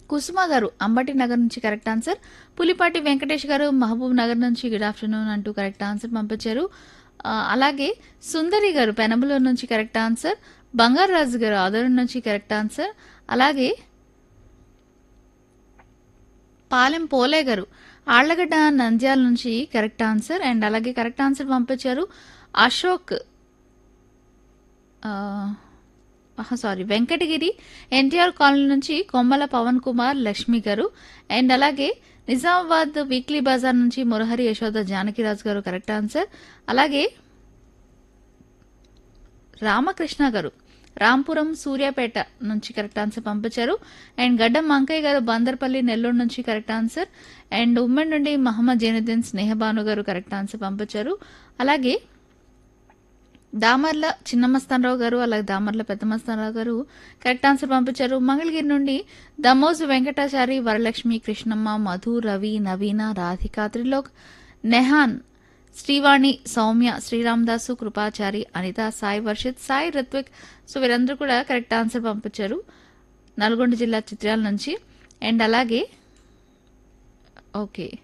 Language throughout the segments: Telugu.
కుసుమ గారు అంబటి నగర్ నుంచి కరెక్ట్ ఆన్సర్ పులిపాటి వెంకటేష్ గారు మహబూబ్ నగర్ నుంచి గుడ్ ఆఫ్టర్నూన్ అంటూ కరెక్ట్ ఆన్సర్ పంపించారు ఆ, అలాగే సుందరి గారు పెనబలూరు నుంచి కరెక్ట్ ఆన్సర్ బంగారాజు గారు ఆదరణ నుంచి కరెక్ట్ ఆన్సర్ అలాగే పాలెం పోలే గారు ఆళ్లగడ్డ నంద్యాల నుంచి కరెక్ట్ ఆన్సర్ అండ్ అలాగే కరెక్ట్ ఆన్సర్ పంపించారు Ashok sorry Venkatagiri NTR colony నుంచి కొమ్మల పవన్ కుమార్ లక్ష్మి గారు అండ్ అలాగే నిజామాబాద్ వీక్లీ బజార్ నుంచి మురహరి యశోద జానకిరాజు గారు కరెక్ట్ ఆన్సర్ అలాగే రామకృష్ణ గారు రాంపురం సూర్యాపేట నుంచి కరెక్ట్ ఆన్సర్ పంపించారు అండ్ గడ్డం మంకయ్య గారు బందర్పల్లి నెల్లూరు నుంచి కరెక్ట్ ఆన్సర్ అండ్ ఉమ్మడి నుండి మహమ్మద్ జైనుద్దీన్ స్నేహబాను గారు కరెక్ట్ ఆన్సర్ పంపించారు అలాగే దామర్ల చిన్నమస్తానరావు గారు అలాగే దామర్ల పెద్దమస్తానరావు గారు కరెక్ట్ ఆన్సర్ పంపించారు మంగళగిరి నుండి దమోజు వెంకటాచారి వరలక్ష్మి కృష్ణమ్మ మధు రవి నవీన రాధిక త్రిలోక్ నెహాన్ శ్రీవాణి సౌమ్య శ్రీరామదాసు కృపాచారి అనిత సాయి వర్షిత్ సాయి రిత్విక్ సో వీరందరూ కూడా కరెక్ట్ ఆన్సర్ పంపించారు నల్గొండ జిల్లా చిత్రాల నుంచి అండ్ అలాగే ఓకే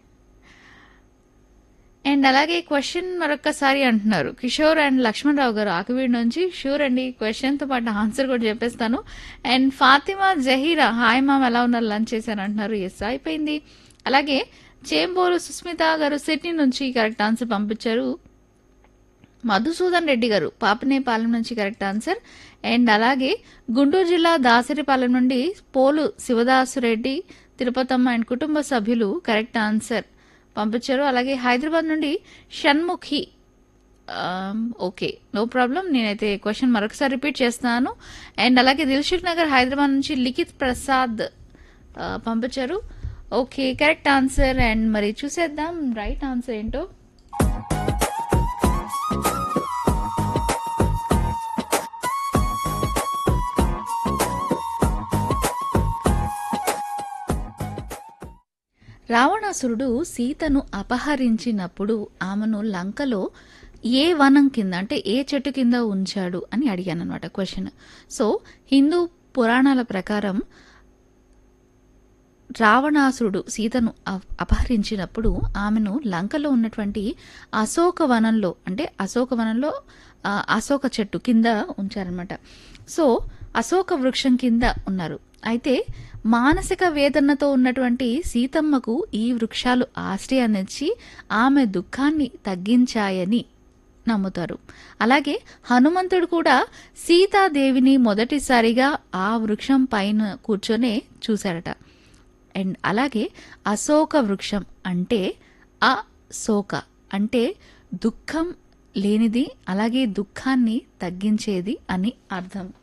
అండ్ అలాగే క్వశ్చన్ మరొకసారి అంటున్నారు కిషోర్ అండ్ లక్ష్మణరావు గారు ఆకువీడి నుంచి షూర్ అండి క్వశ్చన్తో పాటు ఆన్సర్ కూడా చెప్పేస్తాను and Fatima Zahira hi mom ఎలా ఉన్నారు లంచ్ చేశాను అంటున్నారు ఎస్ అయిపోయింది అలాగే చేంబోరు సుస్మిత గారు సిడ్నీ నుంచి కరెక్ట్ ఆన్సర్ పంపించారు మధుసూదన్ రెడ్డి గారు పాపనేపాలెం నుంచి కరెక్ట్ ఆన్సర్ అండ్ అలాగే గుంటూరు జిల్లా దాసరిపాలెం నుండి పోలు శివదాసు రెడ్డి తిరుపతమ్మ అండ్ కుటుంబ సభ్యులు కరెక్ట్ ఆన్సర్ పంపించారు అలాగే హైదరాబాద్ నుండి Shanmukhi um, okay no problem నేనైతే క్వశ్చన్ మరొకసారి రిపీట్ చేస్తున్నాను అండ్ అలాగే దిల్సుఖ్ నగర్ హైదరాబాద్ నుంచి లిఖిత్ ప్రసాద్ ఆ, పంపించారు ఓకే కరెక్ట్ ఆన్సర్ అండ్ మరి చూసేద్దాం రైట్ ఆన్సర్ ఏంటో రావణాసురుడు సీతను అపహరించినప్పుడు ఆమెను లంకలో ఏ వనం కింద అంటే ఏ చెట్టు కింద ఉంచాడు అని అడిగాను అనమాట క్వశ్చన్ సో హిందూ పురాణాల ప్రకారం రావణాసురుడు సీతను అ- అపహరించినప్పుడు ఆమెను లంకలో ఉన్నటువంటి అశోక వనంలో అంటే అశోక వనంలో ఆ, అశోక చెట్టు కింద ఉంచారనమాట సో అశోక వృక్షం కింద ఉన్నారు అయితే మానసిక వేదనతో ఉన్నటువంటి సీతమ్మకు ఈ వృక్షాలు ఆశ్రయాన్నిచ్చి ఆమె దుఃఖాన్ని తగ్గించాయని నమ్ముతారు అలాగే హనుమంతుడు కూడా సీతాదేవిని మొదటిసారిగా ఆ వృక్షం పైన కూర్చొనే చూశాడట అండ్ అలాగే అశోక వృక్షం అంటే అశోక అంటే దుఃఖం లేనిది అలాగే దుఃఖాన్ని తగ్గించేది అని అర్థం